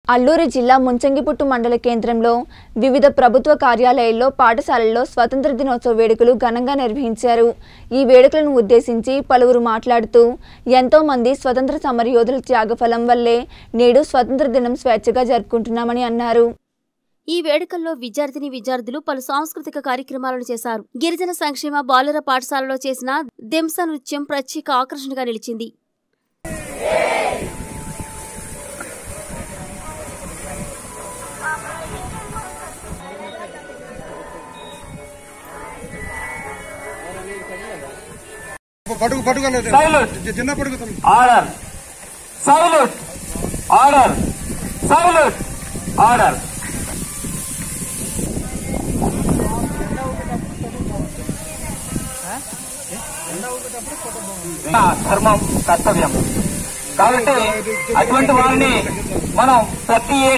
అల్లూరు జిల్లా ముంచంగిపుట్టు మండల కేంద్రంలో వివిధ ప్రభుత్వ కార్యాలయాల్లో పాఠశాలల్లో స్వతంత్ర దినోత్సవ వేడుకలు ఘనంగా నిర్వహించారు ఈ వేడుకలను ఉద్దేశించి పలువురు మాట్లాడుతూ ఎంతో మంది స్వతంత్ర సమరయోధుల త్యాగఫలం వల్లే నేడు స్వతంత్ర దినం స్వేచ్ఛగా జరుపుకుంటున్నామని అన్నారు ఈ వేడుకల్లో విద్యార్థిని విద్యార్థులు పలు సాంస్కృతిక కార్యక్రమాలను చేశారు గిరిజన సంక్షేమ బాలుర పాఠశాలలో చేసిన దెంస నృత్యం ప్రత్యేక ఆకర్షణగా నిలిచింది పడుగు పడుగు అన్నది Silence. చిన్న పడుగు తమ్ముడు. Order silent order silent order ధర్మం కర్తవ్యం కాబట్టి అటువంటి వారిని మనం ప్రతి ఏ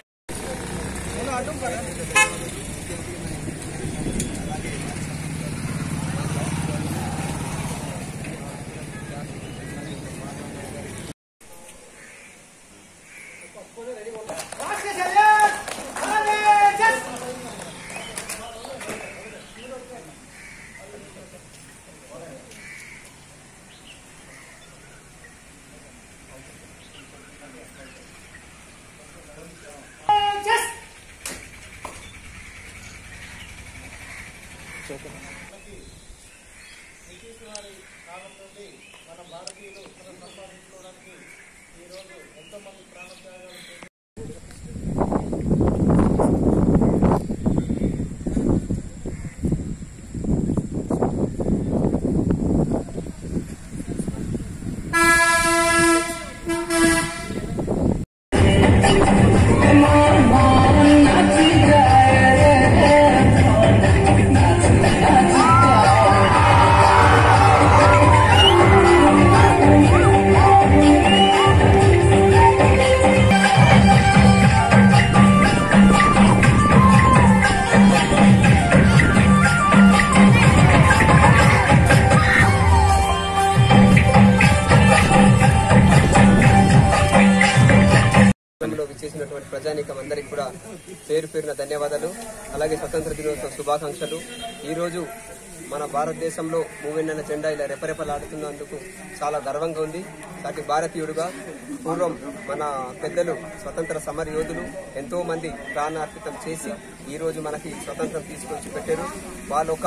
లో విచ్చేసినటువంటి ప్రజానీకం అందరికి కూడా పేరు పేరున ధన్యవాదాలు అలాగే స్వతంత్ర దినోత్సవ శుభాకాంక్షలు ఈ రోజు మన భారతదేశంలో మూవెన్నెల జెండా ఇలా రెపరెపలాడుతున్నందుకు చాలా గర్వంగా ఉంది సాటి భారతీయుడుగా పూర్వం మన పెద్దలు స్వతంత్ర సమర యోధులు ఎంతో మంది ప్రాణార్పితం చేసి ఈ రోజు మనకి స్వతంత్రం తీసుకొచ్చి పెట్టారు వాళ్ళ ఒక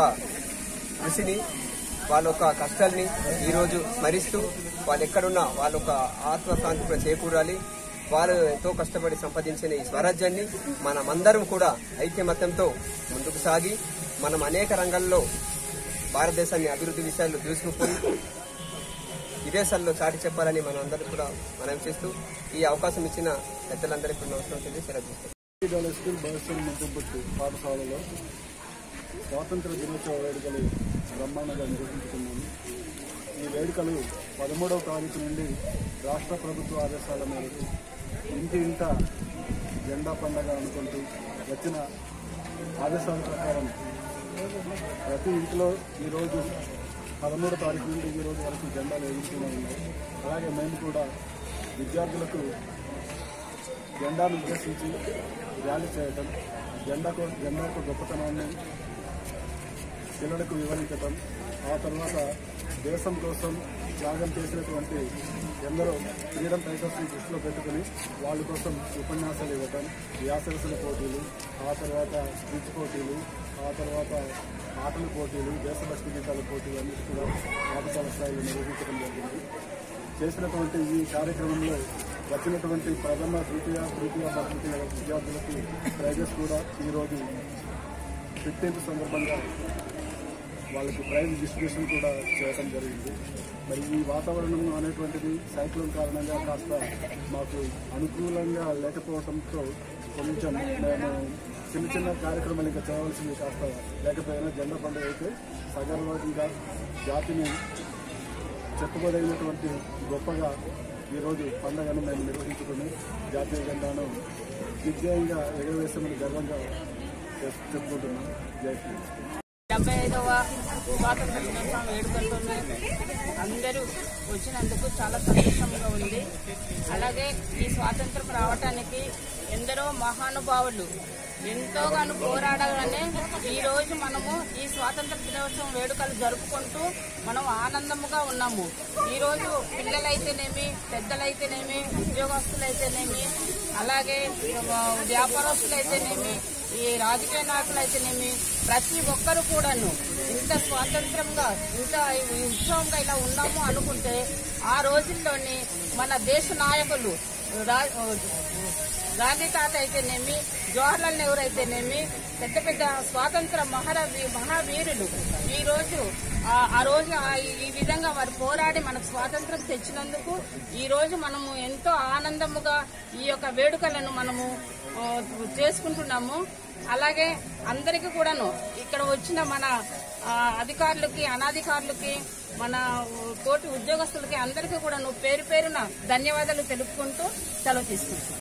కృషిని వాళ్ళ యొక్క కష్టాల్ని ఈ రోజు స్మరిస్తూ వాళ్ళు ఎక్కడున్నా వాళ్ళ ఒక ఆత్మశాంతి కూడా చేకూరాలి వాళ్ళు ఎంతో కష్టపడి సంపాదించిన ఈ స్వరాజ్యాన్ని మనమందరం కూడా ఐక్యమత్యంతో ముందుకు సాగి మనం అనేక రంగాల్లో భారతదేశాన్ని అభివృద్ధి విషయాల్లో దూసుకుపోయి విదేశాల్లో చాటి చెప్పాలని మనం అందరం కూడా మనం చేస్తూ ఈ అవకాశం ఇచ్చిన పెద్దలందరికీ కూడా నమస్కారం తెలియ సెలవు తీసుకుంటాం. విద్యాలయ స్కూల్ భవిష్యత్ ముఖ్యపట్టు పాఠశాలలో స్వాతంత్ర దినోత్సవ వేడుకలు బ్రహ్మాండంగా నిర్వహించుకున్నాము ఈ వేడుకలు పదమూడవ తారీఖు నుండి రాష్ట్ర ప్రభుత్వ ఆదేశాల మేరకు ఇంటి ఇంట జెండా పండగ అనుకుంటూ వచ్చిన ఆదేశాల ప్రకారం ప్రతి ఇంట్లో ఈరోజు పదమూడో తారీఖు నుండి ఈ రోజు వరకు జెండాలు ఎగురుతూనే ఉన్నాయి అలాగే మేము కూడా విద్యార్థులకు జెండాను ఉద్దేశించి ర్యాలీ చేయటం జెండాకు జెండాకు గొప్పతనాన్ని పిల్లలకు వివరించటం ఆ తర్వాత దేశం కోసం త్యాగం చేసినటువంటి ఎందరో ఫ్రీడమ్ ఫైటర్స్ని దృష్టిలో పెట్టుకుని వాళ్ళ కోసం ఉపన్యాసాలు ఇవ్వటం వ్యాసరసన పోటీలు ఆ తర్వాత స్పీచ్ పోటీలు ఆ తర్వాత ఆటల పోటీలు దేశభక్తి గీతాల పోటీలు అన్నిటి కూడా పాఠశాల స్థాయిలో నిర్వహించడం జరిగింది చేసినటువంటి ఈ కార్యక్రమంలో వచ్చినటువంటి ప్రథమ ద్వితీయ తృతీయ తృతీయ విద్యార్థులకు ప్రైజెస్ కూడా ఈరోజు ఫిఫ్టీన్త్ సందర్భంగా వాళ్ళకి ప్రైజ్ డిస్ట్రిబ్యూషన్ కూడా చేయడం జరిగింది మరి ఈ వాతావరణం అనేటువంటిది సైక్లోన్ కారణంగా కాస్త మాకు అనుకూలంగా లేకపోవడంతో కొంచెం మేము చిన్న చిన్న కార్యక్రమాలు ఇంకా చేయవలసింది కాస్త లేకపోయినా జెండా పండుగ అయితే సగర్వంగా జాతిని చెప్పుకోదగినటువంటి గొప్పగా ఈరోజు పండుగను మేము నిర్వహించుకుని జాతీయ జెండాను విజయంగా ఎగరవేశామని గర్వంగా చెప్- చెప్పుకుంటున్నాం జై శ్రీరామ్ డెబ్బై ఐదవ స్వాతంత్ర దినోత్సవం వేడుకలతో అందరూ వచ్చినందుకు చాలా సంతోషంగా ఉంది అలాగే ఈ స్వాతంత్రం రావటానికి ఎందరో మహానుభావులు ఎంతోగాను పోరాడగానే ఈ రోజు మనము ఈ స్వాతంత్ర దినోత్సవం వేడుకలు జరుపుకుంటూ మనం ఆనందముగా ఉన్నాము ఈ రోజు పిల్లలైతేనేమి పెద్దలైతేనేమి ఉద్యోగస్తులైతేనేమి అలాగే ఆ, వ్యాపారస్తులైతేనేమి ఈ రాజకీయ నాయకులు అయితేనేమి ప్రతి ఒక్కరు కూడాను ఇంత స్వాతంత్రంగా ఇంత ఈ ఉత్సవంగా ఇలా ఉన్నాము అనుకుంటే ఆ రోజుల్లోని మన దేశ నాయకులు రా- గాంధీ తాత అయితేనేమి జవహర్లాల్ నెహ్రూ అయితేనేమి పెద్ద పెద్ద స్వాతంత్ర మహారవీ మహావీరులు ఈ రోజు ఆ- ఆ రోజు ఆ- ఈ విధంగా వారు పోరాడి మనకు స్వాతంత్రం తెచ్చినందుకు ఈ రోజు మనము ఎంతో ఆనందముగా ఈ యొక్క వేడుకలను మనము ఆ, చేసుకుంటున్నాము అలాగే అందరికీ కూడాను ఇక్కడ వచ్చిన మన ఆ, అధికారులకి అనాధికారులకి మన తోటి ఉద్యోగస్తులకి అందరికీ కూడాను పేరు పేరున ధన్యవాదాలు తెలుపుకుంటూ సెలవు తీసుకుంటాం